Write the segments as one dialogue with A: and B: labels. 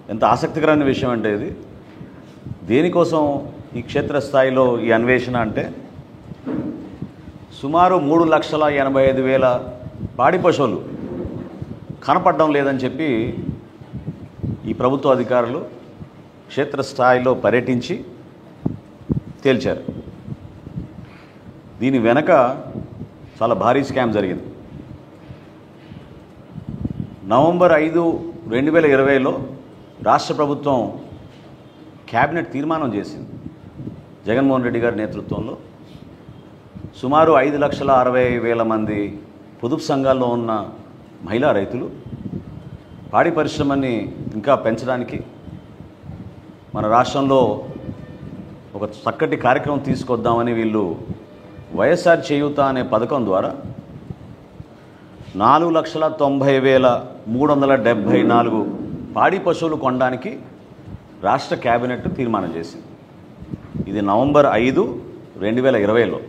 A: ఎంత ఆసక్తికరమైన విషయం అంటే ఇది దేనికోసం ఈ క్షేత్రస్థాయిలో ఈ అన్వేషణ అంటే సుమారు మూడు లక్షల ఎనభై ఐదు వేల పాడి పశువులు కనపడడం లేదని చెప్పి ఈ ప్రభుత్వ అధికారులు క్షేత్రస్థాయిలో పర్యటించి తేల్చారు దీని వెనక చాలా భారీ స్కామ్ జరిగింది నవంబర్ ఐదు రెండు వేల ఇరవైలో రాష్ట్ర ప్రభుత్వం క్యాబినెట్ తీర్మానం చేసింది జగన్మోహన్ రెడ్డి గారి నేతృత్వంలో సుమారు ఐదు లక్షల అరవై వేల మంది పొదుపు సంఘాల్లో ఉన్న మహిళా రైతులు పాడి పరిశ్రమని ఇంకా పెంచడానికి మన రాష్ట్రంలో ఒక చక్కటి కార్యక్రమం తీసుకొద్దామని వీళ్ళు వైఎస్ఆర్ చేయూత అనే పథకం ద్వారా నాలుగు లక్షల తొంభై వేల మూడు వందల డెబ్భై నాలుగు పాడి పశువులు కొనడానికి రాష్ట్ర కేబినెట్ తీర్మానం చేసింది ఇది నవంబర్ ఐదు రెండు వేల ఇరవైలో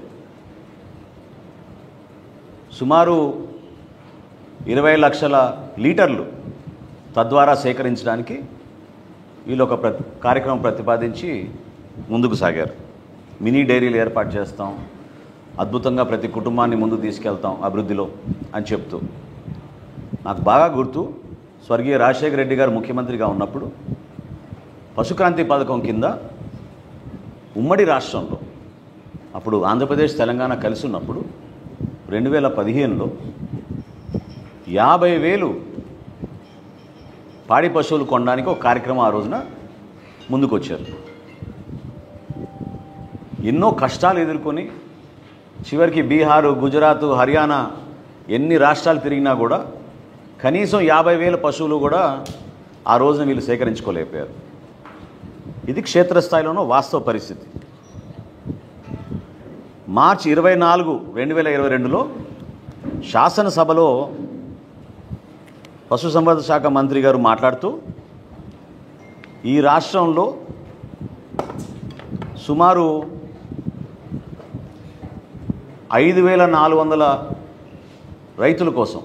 A: సుమారు ఇరవై లక్షల లీటర్లు తద్వారా సేకరించడానికి వీళ్ళు ఒక ప్ర కార్యక్రమం ప్రతిపాదించి ముందుకు సాగారు మినీ డైరీలు ఏర్పాటు చేస్తాం అద్భుతంగా ప్రతి కుటుంబాన్ని ముందు తీసుకెళ్తాం అభివృద్ధిలో అని చెప్తూ నాకు బాగా గుర్తు స్వర్గీయ రాజశేఖర రెడ్డి గారు ముఖ్యమంత్రిగా ఉన్నప్పుడు పశుక్రాంతి పథకం కింద ఉమ్మడి రాష్ట్రంలో అప్పుడు ఆంధ్రప్రదేశ్ తెలంగాణ కలిసి ఉన్నప్పుడు రెండు వేల పదిహేనులో యాభై వేలు పాడి పశువులు కొనడానికి ఒక కార్యక్రమం ఆ రోజున ముందుకొచ్చారు ఎన్నో కష్టాలు ఎదుర్కొని చివరికి బీహారు గుజరాత్ హర్యానా ఎన్ని రాష్ట్రాలు తిరిగినా కూడా కనీసం యాభై వేల పశువులు కూడా ఆ రోజున వీళ్ళు సేకరించుకోలేకపోయారు ఇది క్షేత్రస్థాయిలోనూ వాస్తవ పరిస్థితి మార్చి ఇరవై నాలుగు రెండు వేల ఇరవై రెండులో శాసనసభలో పశుసంవర్ధక శాఖ మంత్రి గారు మాట్లాడుతూ ఈ రాష్ట్రంలో సుమారు ఐదు వేల నాలుగు వందల రైతుల కోసం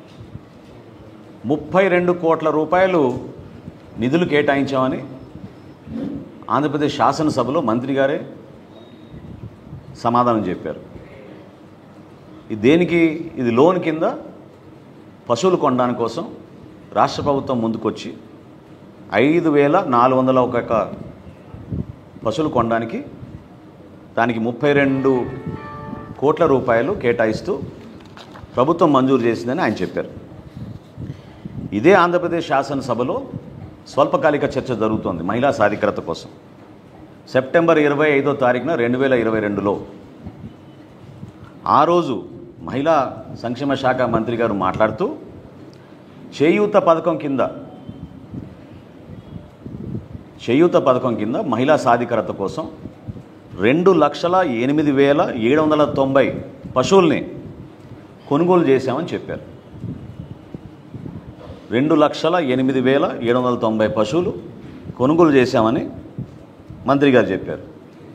A: ముప్పై రెండు కోట్ల రూపాయలు నిధులు కేటాయించామని ఆంధ్రప్రదేశ్ శాసనసభలో మంత్రి గారే సమాధానం చెప్పారు ఇది దేనికి ఇది లోన్ కింద పశువులు కొనడానికి కోసం రాష్ట్ర ప్రభుత్వం ముందుకొచ్చి ఐదు వేల నాలుగు వందల ఒక పశువులు కొనడానికి దానికి ముప్పై రెండు కోట్ల రూపాయలు కేటాయిస్తూ ప్రభుత్వం మంజూరు చేసిందని ఆయన చెప్పారు ఇదే ఆంధ్రప్రదేశ్ శాసనసభలో స్వల్పకాలిక చర్చ జరుగుతోంది మహిళా సాధికారత కోసం సెప్టెంబర్ ఇరవై ఐదో తారీఖున రెండు వేల ఇరవై రెండులో ఆ రోజు మహిళా సంక్షేమ శాఖ మంత్రి గారు మాట్లాడుతూ చేయూత పథకం కింద చేయూత పథకం కింద మహిళా సాధికారత కోసం రెండు లక్షల ఎనిమిది వేల ఏడు వందల తొంభై పశువుల్ని కొనుగోలు చేశామని చెప్పారు రెండు లక్షల ఎనిమిది వేల ఏడు వందల తొంభై పశువులు కొనుగోలు చేశామని మంత్రి గారు చెప్పారు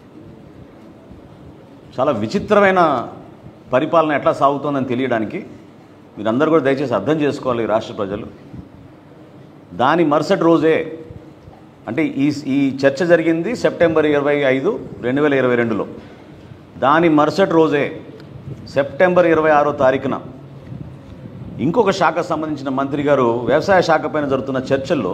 A: చాలా విచిత్రమైన పరిపాలన ఎట్లా సాగుతోందని తెలియడానికి మీరందరూ కూడా దయచేసి అర్థం చేసుకోవాలి ఈ రాష్ట్ర ప్రజలు దాని మరుసటి రోజే అంటే ఈ ఈ చర్చ జరిగింది సెప్టెంబర్ ఇరవై ఐదు రెండు వేల ఇరవై రెండులో దాని మరుసటి రోజే సెప్టెంబర్ ఇరవై ఆరో తారీఖున ఇంకొక శాఖకు సంబంధించిన మంత్రి గారు వ్యవసాయ శాఖ పైన జరుగుతున్న చర్చల్లో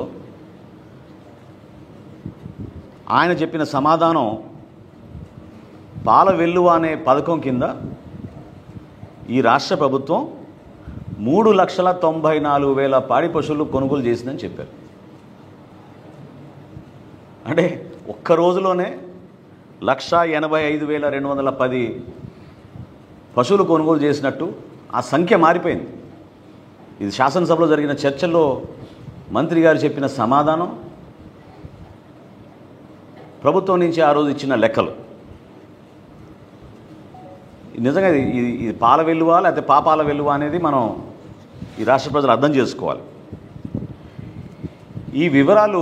A: ఆయన చెప్పిన సమాధానం పాల వెల్లువ అనే పథకం కింద ఈ రాష్ట్ర ప్రభుత్వం మూడు లక్షల తొంభై నాలుగు వేల పాడి పశువులు కొనుగోలు చేసిందని చెప్పారు అంటే ఒక్క రోజులోనే లక్ష ఎనభై ఐదు వేల రెండు వందల పది పశువులు కొనుగోలు చేసినట్టు ఆ సంఖ్య మారిపోయింది ఇది శాసనసభలో జరిగిన చర్చల్లో మంత్రి గారు చెప్పిన సమాధానం ప్రభుత్వం నుంచి ఆ రోజు ఇచ్చిన లెక్కలు నిజంగా ఇది ఇది ఇది పాల వెలువ లేకపోతే పాపాల వెలువ అనేది మనం ఈ రాష్ట్ర ప్రజలు అర్థం చేసుకోవాలి ఈ వివరాలు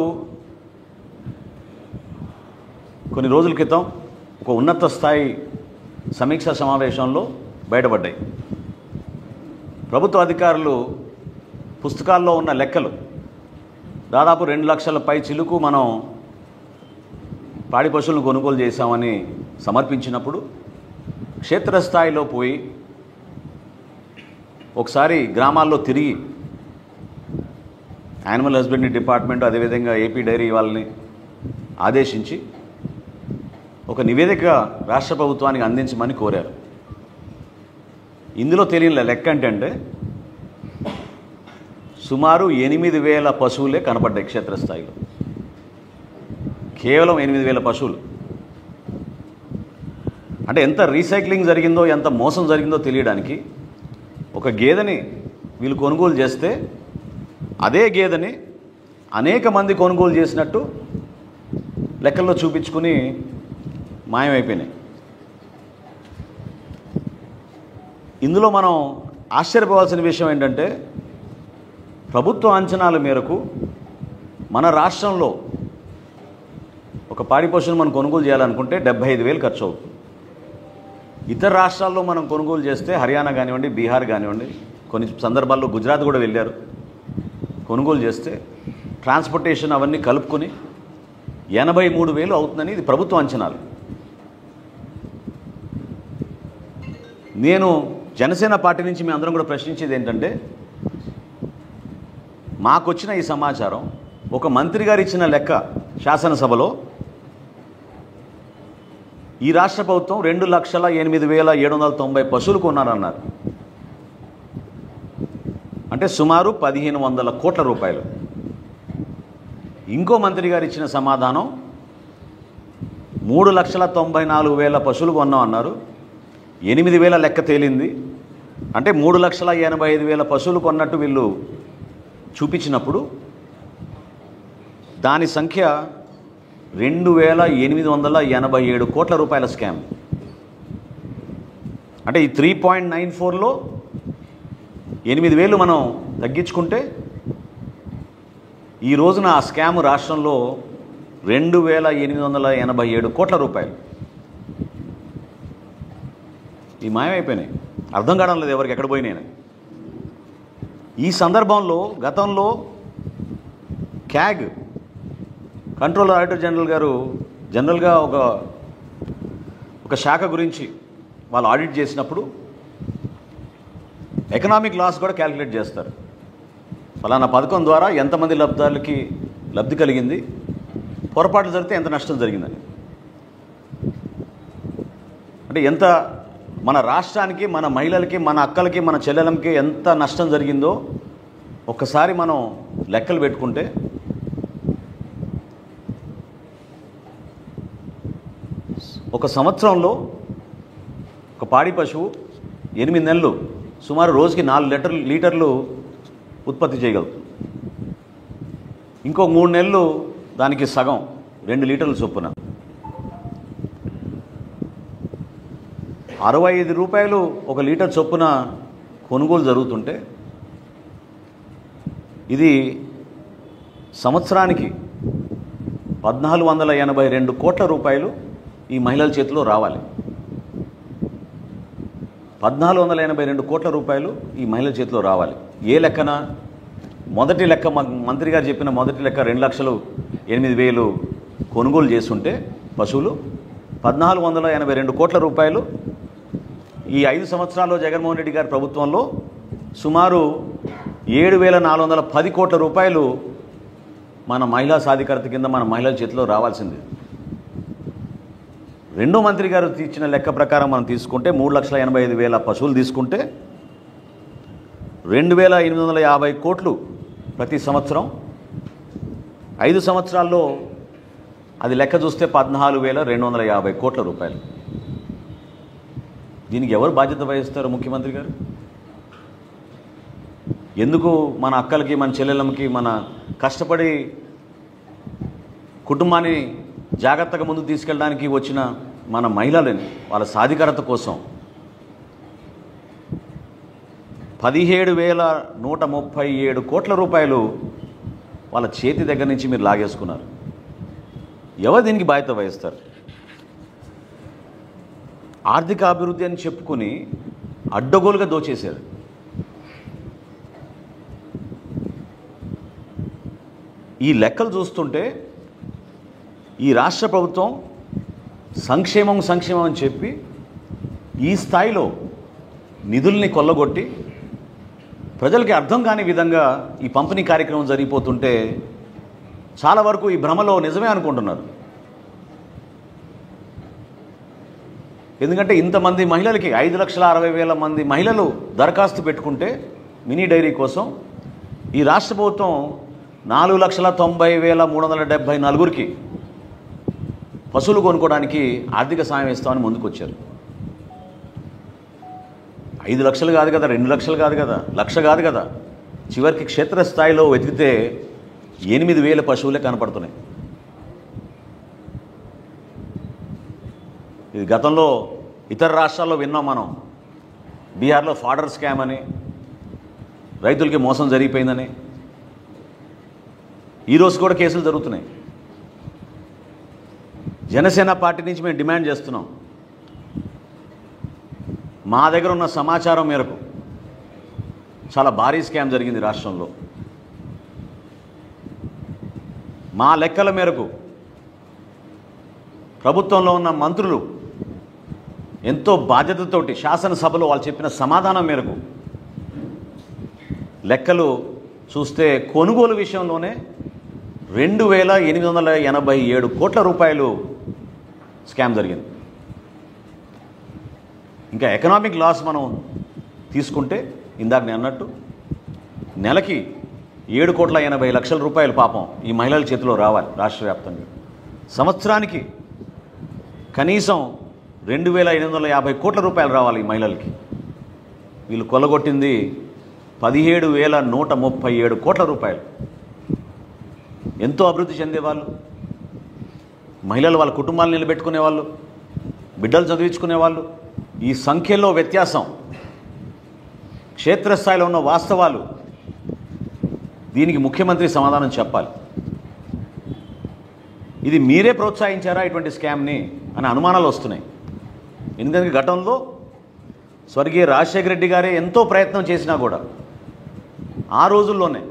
A: కొన్ని రోజుల క్రితం ఒక ఉన్నత స్థాయి సమీక్షా సమావేశంలో బయటపడ్డాయి ప్రభుత్వ అధికారులు పుస్తకాల్లో ఉన్న లెక్కలు దాదాపు రెండు లక్షల పై చిలుకు మనం పాడి పశువులను కొనుగోలు చేశామని సమర్పించినప్పుడు క్షేత్రస్థాయిలో పోయి ఒకసారి గ్రామాల్లో తిరిగి యానిమల్ హస్బెండరీ డిపార్ట్మెంట్ అదేవిధంగా ఏపీ డైరీ వాళ్ళని ఆదేశించి ఒక నివేదిక రాష్ట్ర ప్రభుత్వానికి అందించమని కోరారు ఇందులో తెలియని లెక్క ఏంటంటే సుమారు ఎనిమిది వేల పశువులే కనపడ్డాయి క్షేత్రస్థాయిలో కేవలం ఎనిమిది వేల పశువులు అంటే ఎంత రీసైక్లింగ్ జరిగిందో ఎంత మోసం జరిగిందో తెలియడానికి ఒక గేదెని వీళ్ళు కొనుగోలు చేస్తే అదే గేదెని అనేక మంది కొనుగోలు చేసినట్టు లెక్కల్లో చూపించుకుని మాయమైపోయినాయి ఇందులో మనం ఆశ్చర్యపోవాల్సిన విషయం ఏంటంటే ప్రభుత్వ అంచనాల మేరకు మన రాష్ట్రంలో ఒక పాడి పశువును మనం కొనుగోలు చేయాలనుకుంటే డెబ్బై ఐదు వేలు ఖర్చు అవుతుంది ఇతర రాష్ట్రాల్లో మనం కొనుగోలు చేస్తే హర్యానా కానివ్వండి బీహార్ కానివ్వండి కొన్ని సందర్భాల్లో గుజరాత్ కూడా వెళ్ళారు కొనుగోలు చేస్తే ట్రాన్స్పోర్టేషన్ అవన్నీ కలుపుకొని ఎనభై మూడు వేలు అవుతుందని ఇది ప్రభుత్వ అంచనాలు నేను జనసేన పార్టీ నుంచి మీ అందరం కూడా ప్రశ్నించేది ఏంటంటే మాకొచ్చిన ఈ సమాచారం ఒక మంత్రి గారు ఇచ్చిన లెక్క శాసనసభలో ఈ రాష్ట్ర ప్రభుత్వం రెండు లక్షల ఎనిమిది వేల ఏడు వందల తొంభై పశువులు కొన్నారన్నారు అంటే సుమారు పదిహేను వందల కోట్ల రూపాయలు ఇంకో మంత్రి గారు ఇచ్చిన సమాధానం మూడు లక్షల తొంభై నాలుగు వేల పశువులు కొన్నాం అన్నారు ఎనిమిది వేల లెక్క తేలింది అంటే మూడు లక్షల ఎనభై ఐదు వేల పశువులు కొన్నట్టు వీళ్ళు చూపించినప్పుడు దాని సంఖ్య రెండు వేల ఎనిమిది వందల ఎనభై ఏడు కోట్ల రూపాయల స్కామ్ అంటే ఈ త్రీ పాయింట్ నైన్ ఫోర్లో ఎనిమిది వేలు మనం తగ్గించుకుంటే ఈ రోజున ఆ స్కామ్ రాష్ట్రంలో రెండు వేల ఎనిమిది వందల ఎనభై ఏడు కోట్ల రూపాయలు ఈ మాయమైపోయినాయి అర్థం కావడం లేదు ఎవరికి ఎక్కడ పోయినాయి ఈ సందర్భంలో గతంలో క్యాగ్ కంట్రోలర్ ఆడిటర్ జనరల్ గారు జనరల్గా ఒక ఒక శాఖ గురించి వాళ్ళు ఆడిట్ చేసినప్పుడు ఎకనామిక్ లాస్ కూడా క్యాలిక్యులేట్ చేస్తారు ఫలానా పథకం ద్వారా ఎంతమంది లబ్ధాలకి లబ్ధి కలిగింది పొరపాట్లు జరిగితే ఎంత నష్టం జరిగిందని అంటే ఎంత మన రాష్ట్రానికి మన మహిళలకి మన అక్కలకి మన చెల్లెలకి ఎంత నష్టం జరిగిందో ఒక్కసారి మనం లెక్కలు పెట్టుకుంటే ఒక సంవత్సరంలో ఒక పాడి పశువు ఎనిమిది నెలలు సుమారు రోజుకి నాలుగు లీటర్లు లీటర్లు ఉత్పత్తి చేయగలుగుతుంది ఇంకో మూడు నెలలు దానికి సగం రెండు లీటర్ల చొప్పున అరవై ఐదు రూపాయలు ఒక లీటర్ చొప్పున కొనుగోలు జరుగుతుంటే ఇది సంవత్సరానికి పద్నాలుగు వందల ఎనభై రెండు కోట్ల రూపాయలు ఈ మహిళల చేతిలో రావాలి పద్నాలుగు వందల ఎనభై రెండు కోట్ల రూపాయలు ఈ మహిళల చేతిలో రావాలి ఏ లెక్కన మొదటి లెక్క మ- మంత్రి గారు చెప్పిన మొదటి లెక్క రెండు లక్షలు ఎనిమిది వేలు కొనుగోలు చేస్తుంటే పశువులు పద్నాలుగు వందల ఎనభై రెండు కోట్ల రూపాయలు ఈ ఐదు సంవత్సరాల్లో జగన్మోహన్ రెడ్డి గారి ప్రభుత్వంలో సుమారు ఏడు వేల నాలుగు వందల పది కోట్ల రూపాయలు మన మహిళా సాధికారత కింద మన మహిళల చేతిలో రావాల్సింది రెండో మంత్రి గారు ఇచ్చిన లెక్క ప్రకారం మనం తీసుకుంటే మూడు లక్షల ఎనభై ఐదు వేల పశువులు తీసుకుంటే రెండు వేల ఎనిమిది వందల యాభై కోట్లు ప్రతి సంవత్సరం ఐదు సంవత్సరాల్లో అది లెక్క చూస్తే పద్నాలుగు వేల రెండు వందల యాభై కోట్ల రూపాయలు దీనికి ఎవరు బాధ్యత వహిస్తారు ముఖ్యమంత్రి గారు ఎందుకు మన అక్కలకి మన చెల్లెళ్ళకి మన కష్టపడి కుటుంబాన్ని జాగ్రత్తగా ముందుకు తీసుకెళ్ళడానికి వచ్చిన మన మహిళలని వాళ్ళ సాధికారత కోసం పదిహేడు వేల నూట ముప్పై ఏడు కోట్ల రూపాయలు వాళ్ళ చేతి దగ్గర నుంచి మీరు లాగేసుకున్నారు ఎవరు దీనికి బాధ్యత వహిస్తారు ఆర్థిక అభివృద్ధి అని చెప్పుకుని అడ్డగోలుగా దోచేశారు ఈ లెక్కలు చూస్తుంటే ఈ రాష్ట్ర ప్రభుత్వం సంక్షేమం సంక్షేమం అని చెప్పి ఈ స్థాయిలో నిధుల్ని కొల్లగొట్టి ప్రజలకి అర్థం కాని విధంగా ఈ పంపిణీ కార్యక్రమం జరిగిపోతుంటే చాలా వరకు ఈ భ్రమలో నిజమే అనుకుంటున్నారు ఎందుకంటే ఇంతమంది మహిళలకి ఐదు లక్షల అరవై వేల మంది మహిళలు దరఖాస్తు పెట్టుకుంటే మినీ డైరీ కోసం ఈ రాష్ట్ర ప్రభుత్వం నాలుగు లక్షల తొంభై వేల మూడు వందల డెబ్భై నలుగురికి పశువులు కొనుక్కోవడానికి ఆర్థిక సాయం ఇస్తామని ముందుకొచ్చారు ఐదు లక్షలు కాదు కదా రెండు లక్షలు కాదు కదా లక్ష కాదు కదా చివరికి క్షేత్రస్థాయిలో వెతికితే ఎనిమిది వేల పశువులే కనపడుతున్నాయి ఇది గతంలో ఇతర రాష్ట్రాల్లో విన్నాం మనం బీహార్లో ఫాడర్ స్కామ్ అని రైతులకి మోసం జరిగిపోయిందని ఈరోజు కూడా కేసులు జరుగుతున్నాయి జనసేన పార్టీ నుంచి మేము డిమాండ్ చేస్తున్నాం మా దగ్గర ఉన్న సమాచారం మేరకు చాలా భారీ స్కామ్ జరిగింది రాష్ట్రంలో మా లెక్కల మేరకు ప్రభుత్వంలో ఉన్న మంత్రులు ఎంతో బాధ్యతతోటి శాసనసభలో వాళ్ళు చెప్పిన సమాధానం మేరకు లెక్కలు చూస్తే కొనుగోలు విషయంలోనే రెండు వేల ఎనిమిది వందల ఎనభై ఏడు కోట్ల రూపాయలు స్కామ్ జరిగింది ఇంకా ఎకనామిక్ లాస్ మనం తీసుకుంటే ఇందాక నేను అన్నట్టు నెలకి ఏడు కోట్ల ఎనభై లక్షల రూపాయలు పాపం ఈ మహిళల చేతిలో రావాలి రాష్ట్ర వ్యాప్తంగా సంవత్సరానికి కనీసం రెండు వేల ఎనిమిది వందల యాభై కోట్ల రూపాయలు రావాలి ఈ మహిళలకి వీళ్ళు కొల్లగొట్టింది పదిహేడు వేల నూట ముప్పై ఏడు కోట్ల రూపాయలు ఎంతో అభివృద్ధి చెందేవాళ్ళు మహిళలు వాళ్ళ కుటుంబాలు నిలబెట్టుకునేవాళ్ళు బిడ్డలు చదివించుకునేవాళ్ళు ఈ సంఖ్యలో వ్యత్యాసం క్షేత్రస్థాయిలో ఉన్న వాస్తవాలు దీనికి ముఖ్యమంత్రి సమాధానం చెప్పాలి ఇది మీరే ప్రోత్సహించారా ఇటువంటి స్కామ్ని అనే అనుమానాలు వస్తున్నాయి ఎందుకంటే గతంలో స్వర్గీయ రాజశేఖర రెడ్డి గారే ఎంతో ప్రయత్నం చేసినా కూడా ఆ రోజుల్లోనే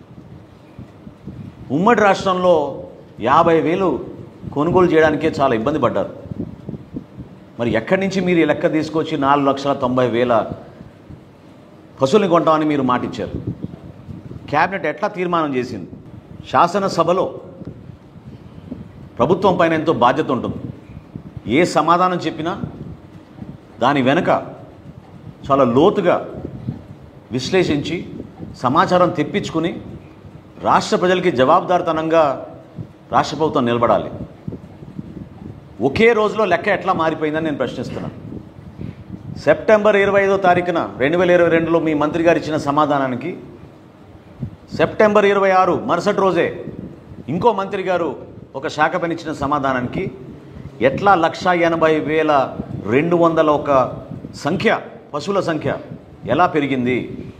A: ఉమ్మడి రాష్ట్రంలో యాభై వేలు కొనుగోలు చేయడానికే చాలా ఇబ్బంది పడ్డారు మరి ఎక్కడి నుంచి మీరు ఈ లెక్క తీసుకొచ్చి నాలుగు లక్షల తొంభై వేల పశువుల్ని కొంటామని మీరు మాటిచ్చారు క్యాబినెట్ ఎట్లా తీర్మానం చేసింది శాసనసభలో ప్రభుత్వం పైన ఎంతో బాధ్యత ఉంటుంది ఏ సమాధానం చెప్పినా దాని వెనుక చాలా లోతుగా విశ్లేషించి సమాచారం తెప్పించుకుని రాష్ట్ర ప్రజలకి జవాబుదారితనంగా రాష్ట్ర ప్రభుత్వం నిలబడాలి ఒకే రోజులో లెక్క ఎట్లా మారిపోయిందని నేను ప్రశ్నిస్తున్నాను సెప్టెంబర్ ఇరవై ఐదో తారీఖున రెండు వేల ఇరవై రెండులో మీ మంత్రి గారు ఇచ్చిన సమాధానానికి సెప్టెంబర్ ఇరవై ఆరు మరుసటి రోజే ఇంకో మంత్రి గారు ఒక శాఖ పైన ఇచ్చిన సమాధానానికి ఎట్లా లక్ష ఎనభై వేల రెండు వందల ఒక సంఖ్య పశువుల సంఖ్య ఎలా పెరిగింది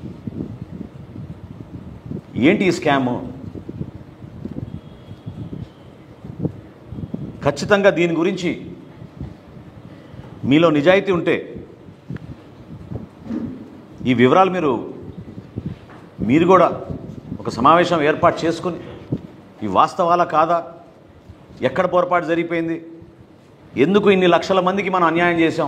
A: ఏంటి ఈ స్కాము ఖచ్చితంగా దీని గురించి మీలో నిజాయితీ ఉంటే ఈ వివరాలు మీరు మీరు కూడా ఒక సమావేశం ఏర్పాటు చేసుకుని ఈ వాస్తవాలా కాదా ఎక్కడ పొరపాటు జరిగిపోయింది ఎందుకు ఇన్ని లక్షల మందికి మనం అన్యాయం చేశాం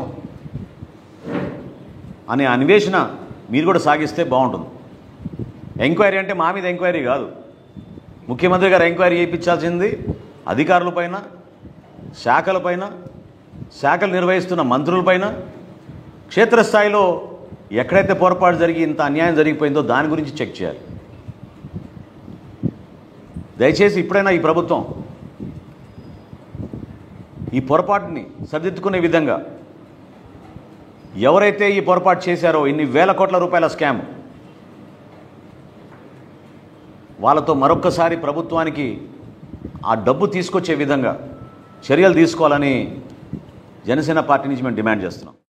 A: అనే అన్వేషణ మీరు కూడా సాగిస్తే బాగుంటుంది ఎంక్వైరీ అంటే మా మీద ఎంక్వైరీ కాదు ముఖ్యమంత్రి గారు ఎంక్వైరీ చేయించాల్సింది అధికారులపైన శాఖలపైన శాఖలు నిర్వహిస్తున్న మంత్రులపైన క్షేత్రస్థాయిలో ఎక్కడైతే పొరపాటు జరిగి ఇంత అన్యాయం జరిగిపోయిందో దాని గురించి చెక్ చేయాలి దయచేసి ఇప్పుడైనా ఈ ప్రభుత్వం ఈ పొరపాటుని సరిదిద్దుకునే విధంగా ఎవరైతే ఈ పొరపాటు చేశారో ఇన్ని వేల కోట్ల రూపాయల స్కామ్ వాళ్ళతో మరొక్కసారి ప్రభుత్వానికి ఆ డబ్బు తీసుకొచ్చే విధంగా చర్యలు తీసుకోవాలని జనసేన పార్టీ నుంచి మేము డిమాండ్ చేస్తున్నాం